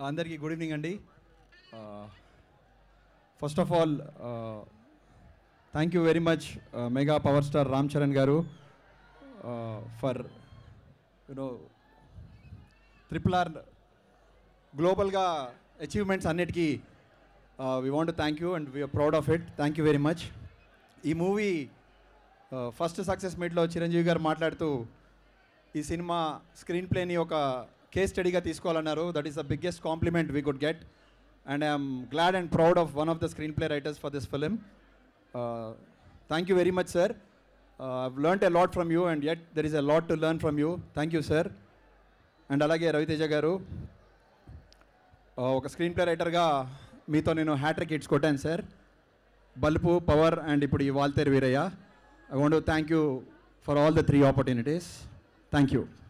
అందరికీ good evening అండి first of all thank you very much mega power star Ram Charan గారు for you know triple R గ్లోబల్గా achievements అన్నిటికీ we want thank you and we are proud of it thank you very much ఈ movie first success మీట్లో చిరంజీవి గారు మాట్లాడుతూ ఈ cinema screen ప్లేని ఒక case స్టడీగా తీసుకోవాలన్నారు that is the biggest compliment we could get and I'm glad and proud of one of the screenplay writers for this film thank you very much sir I've learn a lot from you and yet there is a lot to learn from you thank you sir and అలాగే రవితేజ గారు uh, ఒక screen play రైటర్గా మీతో నేను hattrick hits కొట్టాను sir Balupu power and ఇప్పుడు ఈ Waltair Veerayya I want thank you for all the three opportunities thank you